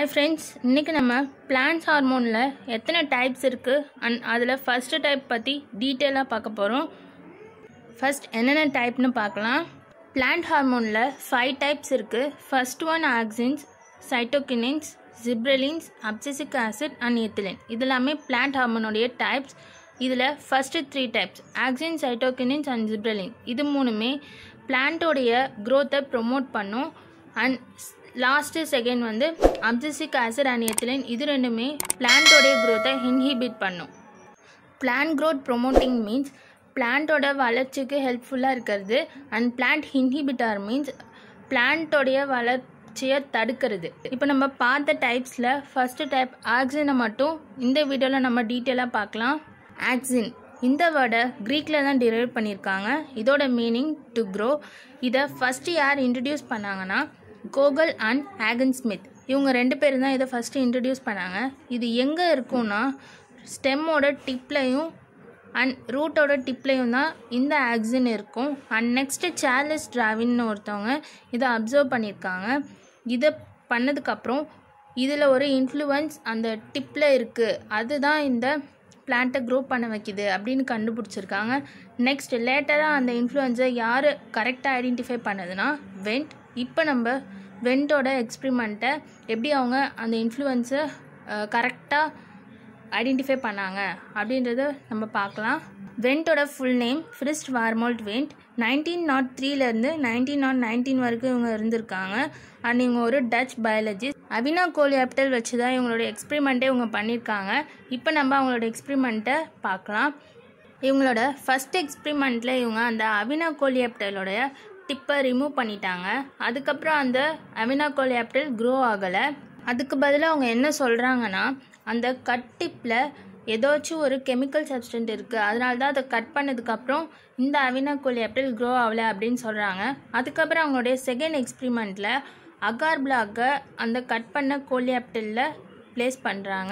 hi friends இன்றைக்கி நம்ம plans ஹார்மோனில் எத்தனை டைப்ஸ் இருக்குது அண்ட் அதில் ஃபஸ்ட்டு டைப் பற்றி டீட்டெயிலாக பார்க்க போகிறோம் ஃபர்ஸ்ட் என்னென்ன டைப்னு பார்க்கலாம் பிளான்ட் ஹார்மோனில் ஃபைவ் டைப்ஸ் இருக்குது first one auxins cytokinins gibberellins abscisic acid and ethylene இது எல்லாமே பிளான்ட் ஹார்மோனுடைய டைப்ஸ் இதில் first three types auxin cytokinins and gibberellin இது மூணுமே பிளான்ட்டோடைய க்ரோத்தை ப்ரொமோட் பண்ணும் அண்ட் லாஸ்ட்டு செகண்ட் வந்து அப்சிசிக் ஆசிட் அண்ட் எத்திலின் இது ரெண்டுமே பிளான்ட்டோடைய க்ரோத்தை இன்ஹிபிட் பண்ணும் பிளான்ட் க்ரோத் ப்ரொமோட்டிங் மீன்ஸ் பிளான்ட்டோட வளர்ச்சிக்கு ஹெல்ப்ஃபுல்லாக இருக்கிறது அண்ட் பிளான்ட் இன்ஹிபிட்டார் மீன்ஸ் பிளான்ட்டோடைய வளர்ச்சியை தடுக்கிறது இப்போ நம்ம பார்த்த டைப்ஸில் ஃபஸ்ட்டு டைப் ஆக்சினை மட்டும் இந்த வீடியோவில் நம்ம டீட்டெயிலாக பார்க்கலாம் ஆக்சின் இந்த வேர்டை க்ரீக்கில் தான் டிரைவ் பண்ணியிருக்காங்க இதோட மீனிங் டு க்ரோ இதை ஃபஸ்ட்டு யார் இன்ட்ரடியூஸ் பண்ணாங்கன்னா கோகல் அண்ட் ஆகன் ஸ்மித் இவங்க ரெண்டு பேரும் தான் இதை ஃபஸ்ட்டு இன்ட்ரடியூஸ் பண்ணாங்க இது எங்கே இருக்கும்னா ஸ்டெம்மோட டிப்லையும் அண்ட் ரூட்டோட டிப்லையும் தான் இந்த ஆக்சின் இருக்கும் அண்ட் நெக்ஸ்ட்டு சார்லஸ் டிராவின்னு ஒருத்தவங்க இதை அப்சர்வ் பண்ணியிருக்காங்க இதை பண்ணதுக்கப்புறம் இதில் ஒரு இன்ஃப்ளூவன்ஸ் அந்த டிப்பில் இருக்குது அதுதான் இந்த பிளான்ட்டை க்ரோ பண்ண வைக்குது அப்படின்னு கண்டுபிடிச்சிருக்காங்க நெக்ஸ்ட் லேட்டராக அந்த இன்ஃப்ளூயன்ஸை யார் கரெக்டாக ஐடென்டிஃபை பண்ணதுன்னா வெண்ட் இப்போ நம்ம வெண்ட்டோட எக்ஸ்பிரிமெண்ட்டை எப்படி அவங்க அந்த இன்ஃப்ளூயன்ஸை கரெக்டாக ஐடென்டிஃபை பண்ணாங்க அப்படின்றத நம்ம பார்க்கலாம் வெண்ட்டோட full name Frits Warmolt Went nineteen naught த்ரீலேருந்து நைன்டீன் நாட் நைன்டீன் வரைக்கும் இவங்க இருந்திருக்காங்க அண்ட் இவங்க ஒரு டச் பயாலஜிஸ்ட் அவினா கோலியாப்டல் வச்சு தான் இவங்களோட எக்ஸ்பிரிமெண்ட்டே இவங்க பண்ணியிருக்காங்க இப்போ நம்ம அவங்களோட எக்ஸ்பிரிமெண்ட்டை பார்க்கலாம் இவங்களோட ஃபஸ்ட் எக்ஸ்பிரிமெண்ட்டில் இவங்க அந்த அவினா கோலியாப்டலோடைய டிப்பை ரிமூவ் பண்ணிட்டாங்க அதுக்கப்புறம் அந்த அவினா கோலியாப்டல் க்ரோ ஆகலை அதுக்கு பதிலாக அவங்க என்ன சொல்கிறாங்கன்னா அந்த கட் டிப்பில் ஏதாச்சும் ஒரு கெமிக்கல் சப்ஸ்டன்ட் இருக்குது அதனால தான் அதை கட் பண்ணதுக்கப்புறம் இந்த அவினா கோலியாப்டல் க்ரோ ஆகலை அப்படின்னு சொல்கிறாங்க அதுக்கப்புறம் அவங்களுடைய செகண்ட் எக்ஸ்பிரிமெண்ட்டில் அகார் பிளாக்கை அந்த கட் பண்ண கோலியாப்டலில் ப்ளேஸ் பண்ணுறாங்க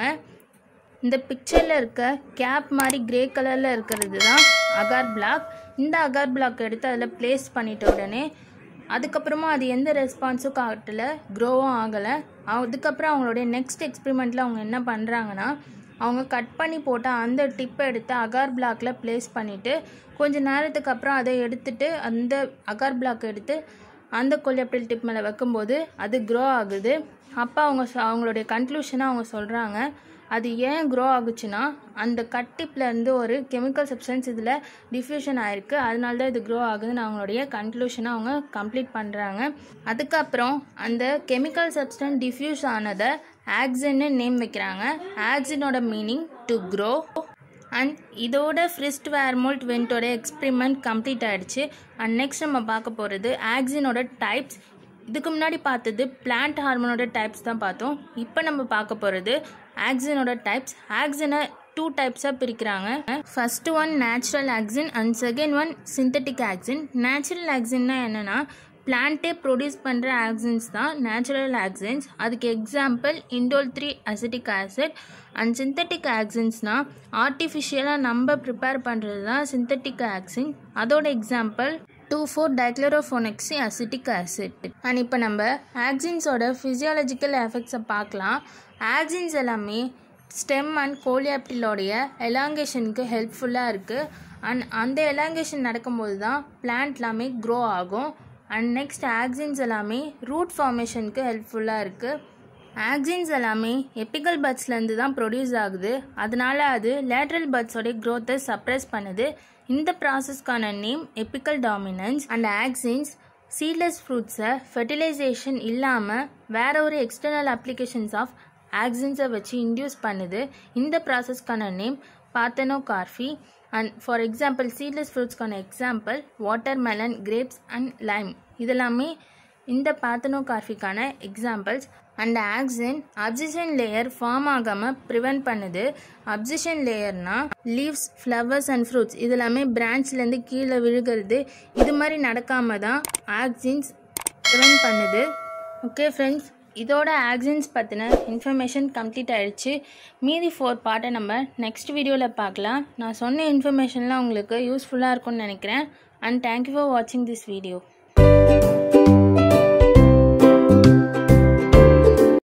இந்த பிக்சரில் இருக்க கேப் மாதிரி கிரே கலரில் இருக்கிறது தான் அகார் பிளாக் இந்த அகார் பிளாக் எடுத்து அதில் ப்ளேஸ் பண்ணிட்ட உடனே அதுக்கப்புறமா அது எந்த ரெஸ்பான்ஸும் காட்டலை க்ரோவும் ஆகலை அதுக்கப்புறம் அவங்களுடைய நெக்ஸ்ட் எக்ஸ்பிரிமெண்ட்டில் அவங்க என்ன பண்ணுறாங்கன்னா அவங்க கட் பண்ணி போட்ட அந்த டிப்பை எடுத்து அகார் பிளாக்கில் ப்ளேஸ் பண்ணிவிட்டு கொஞ்சம் நேரத்துக்கு அப்புறம் அதை எடுத்துட்டு அந்த அகார் பிளாக் எடுத்து அந்த கொல்லியப்பிள் டிப் மேலே வைக்கும்போது அது க்ரோ ஆகுது அப்போ அவங்க அவங்களுடைய கன்க்ளூஷனை அவங்க சொல்கிறாங்க அது ஏன் க்ரோ ஆகுச்சுன்னா அந்த கட்டிப்லேருந்து ஒரு கெமிக்கல் சப்ஸ்டன்ஸ் இதில் டிஃப்யூஷன் ஆகிருக்கு அதனால தான் இது க்ரோ ஆகுதுன்னு அவங்களுடைய கன்க்ளூஷனை அவங்க கம்ப்ளீட் பண்ணுறாங்க அதுக்கப்புறம் அந்த கெமிக்கல் சப்ஸ்டன்ஸ் டிஃப்யூஸ் ஆனதை ஆக்சின்னு நேம் வைக்கிறாங்க ஆக்சினோட மீனிங் டு க்ரோ அண்ட் இதோட ஃப்ரிஸ்ட் வேர்மோல்ட் வென்ட்டோட எக்ஸ்பிரிமெண்ட் கம்ப்ளீட் ஆகிடுச்சு அண்ட் நெக்ஸ்ட் நம்ம பார்க்க போகிறது ஆக்சினோட டைப்ஸ் இதுக்கு முன்னாடி பார்த்தது பிளான்ட் ஹார்மோனோட டைப்ஸ் தான் பார்த்தோம் இப்போ நம்ம பார்க்க போகிறது ஆக்சினோட டைப்ஸ் ஆக்சினை டூ டைப்ஸாக பிரிக்கிறாங்க first one natural auxin and second one synthetic auxin natural ஆக்சின்னா என்னென்னா பிளான்ட்டே ப்ரொடியூஸ் பண்ணுற ஆக்சின்ஸ் தான் நேச்சுரல் ஆக்சின்ஸ் அதுக்கு example indole three acetic acid and synthetic ஆக்சின்ஸ்னால் ஆர்டிஃபிஷியலாக நம்ம ப்ரிப்பேர் பண்ணுறது தான் சிந்தட்டிக் ஆக்சின் அதோட example two four dichlorophenoxy acetic acid and இப்போ நம்ம ஆக்சின்ஸோட ஃபிசியாலஜிக்கல் எஃபெக்ட்ஸை பார்க்கலாம் ஆக்சின்ஸ் எல்லாமே ஸ்டெம் அண்ட் கோலியாப்டிலோடைய எலாங்கேஷனுக்கு ஹெல்ப்ஃபுல்லாக இருக்குது அண்ட் அந்த எலாங்கேஷன் நடக்கும்போது தான் பிளான்ட் எல்லாமே க்ரோ ஆகும் அண்ட் நெக்ஸ்ட் ஆக்சின்ஸ் எல்லாமே ரூட் ஃபார்மேஷனுக்கு ஹெல்ப்ஃபுல்லாக இருக்குது ஆக்சின்ஸ் எல்லாமே எப்பிக்கல் பட்ஸ்லேருந்து தான் ப்ரொடியூஸ் ஆகுது அதனால அது லேட்ரல் பட்ஸோடைய க்ரோத்தை சப்ரெஸ் பண்ணுது இந்த ப்ராசஸ்க்கான name apical dominance and auxins seedless ஃப்ரூட்ஸை ஃபெர்டிலைசேஷன் இல்லாமல் வேற ஒரு எக்ஸ்டர்னல் அப்ளிகேஷன்ஸ் ஆஃப் ஆக்சின்ஸை வச்சு இன்டியூஸ் பண்ணுது இந்த ப்ராசஸ்க்கான name parthenocarpy and for example seedless ஃப்ரூட்ஸ்க்கான example watermelon grapes and lime இதெல்லாமே இந்த பாத்தனோ கார்ஃபிக்கான examples and auxin abscission layer form ஆகாமல் ப்ரிவெண்ட் பண்ணுது அப்சிஷன் லேயர்னா லீவ்ஸ் ஃப்ளவர்ஸ் அண்ட் ஃப்ரூட்ஸ் இது எல்லாமே பிரான்ச்லேருந்து கீழே விழுகிறது இது மாதிரி நடக்காமல் தான் ஆக்சின்ஸ் ப்ரிவெண்ட் பண்ணுது ஓகே ஃப்ரெண்ட்ஸ் இதோட ஆக்சின்ஸ் பற்றின இன்ஃபர்மேஷன் கம்ப்ளீட் ஆகிடுச்சு மீதி ஃபோர் பார்ட்டை நம்ம நெக்ஸ்ட் வீடியோவில் பார்க்கலாம் நான் சொன்ன இன்ஃபர்மேஷன்லாம் உங்களுக்கு யூஸ்ஃபுல்லாக இருக்கும்னு நினைக்கிறேன் அண்ட் தேங்க்யூ ஃபார் வாட்சிங் திஸ் வீடியோ